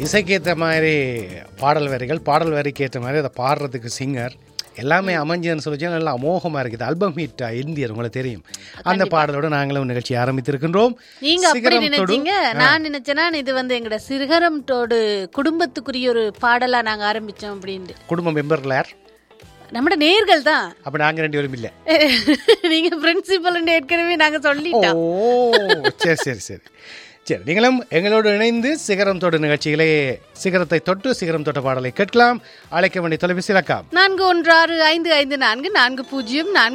இசைக்கேற்ற மாதிரி பாடல் வரிகள் பாடல் வரிக்கு ஏற்ற மாதிரி அதை பாடுறதுக்கு சிங்கர் எல்லாமே அமைஞ்சதுன்னு சொல்லி நல்லா அமோகமாக இருக்குது ஆல்பம் ஹிட் இந்தியர் உங்களுக்கு தெரியும் அந்த பாடலோட நாங்களும் நிகழ்ச்சி ஆரம்பித்திருக்கின்றோம் நீங்க அப்படி சிகரம் தொடு- நினைச்சீங்க நான் நினைச்சேன்னா இது வந்து எங்கட சிறுகரம்டோடு குடும்பத்துக்குரிய ஒரு பாடலா நாங்க ஆரம்பிச்சோம் அப்படின்ட்டு குடும்ப மெம்பர்கள் யார் நம்மட நேர்கள் தான் அப்போ நாங்கள் ரெண்டு பேரும் இல்லை நீங்க பிரின்சிபல் ஏற்கனவே நாங்க ஓ சொல்லிட்டோம் சரி சரி சரி சரி நீங்களும் எங்களோடு இணைந்து சிகரம் தொடு நிகழ்ச்சிகளே சிகரத்தை தொட்டு சிகரம் தொட்ட பாடலை கேட்கலாம் அழைக்க வேண்டிய தொலைபேசி இலக்கம் நான்கு ஒன்று ஆறு ஐந்து ஐந்து நான்கு நான்கு பூஜ்ஜியம் நான்கு